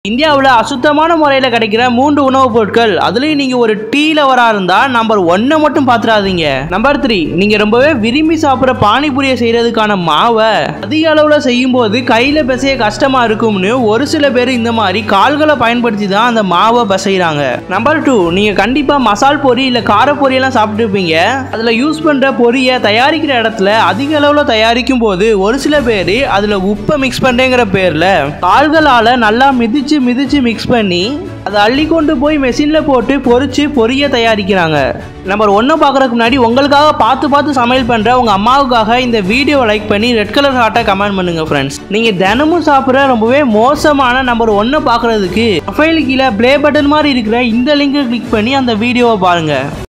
இந்தியாவில் அசுத்தமான முறையில் கிடைக்கிற மூன்று உணவுப் பொருட்கள் அதுலேயும் நீங்கள் ஒரு டீ லவராக இருந்தால் நம்பர் ஒன்னை மட்டும் பார்த்துடாதீங்க நம்பர் த்ரீ நீங்கள் ரொம்பவே விரும்பி சாப்பிட்ற பானிபூரியை செய்கிறதுக்கான மாவை அதிக அளவில் செய்யும்போது கையில் பிசைய கஷ்டமாக இருக்கும்னு ஒரு சில பேர் இந்த மாதிரி கால்களை பயன்படுத்தி தான் அந்த மாவை பிசைகிறாங்க நம்பர் டூ நீங்கள் கண்டிப்பாக மசால் பொரி இல்லை கார பொரியெல்லாம் சாப்பிட்டுருப்பீங்க அதில் யூஸ் பண்ணுற பொரியை தயாரிக்கிற இடத்துல அதிக அளவில் தயாரிக்கும் போது ஒரு சில பேர் அதில் உப்பை மிக்ஸ் பண்ணுறேங்கிற பேரில் கால்களால் நல்லா மிதிச்சு மிதிச்சு மிக்ஸ் பண்ணி அதை அள்ளி கொண்டு போய் மெஷினில் போட்டு பொரிச்சு பொரிய தயாரிக்கிறாங்க நம்பர் ஒன்று பார்க்குறதுக்கு முன்னாடி உங்களுக்காக பார்த்து பார்த்து சமையல் பண்ணுற உங்கள் அம்மாவுக்காக இந்த வீடியோவை லைக் பண்ணி ரெட் கலர் ஹார்ட்டை கமெண்ட் பண்ணுங்கள் ஃப்ரெண்ட்ஸ் நீங்கள் தினமும் சாப்பிட்ற ரொம்பவே மோசமான நம்பர் ஒன்று பார்க்குறதுக்கு ப்ரொஃபைல் கீழே ப்ளே பட்டன் மாதிரி இருக்கிற இந்த லிங்கை கிளிக் பண்ணி அந்த வீடியோவை பாருங்கள்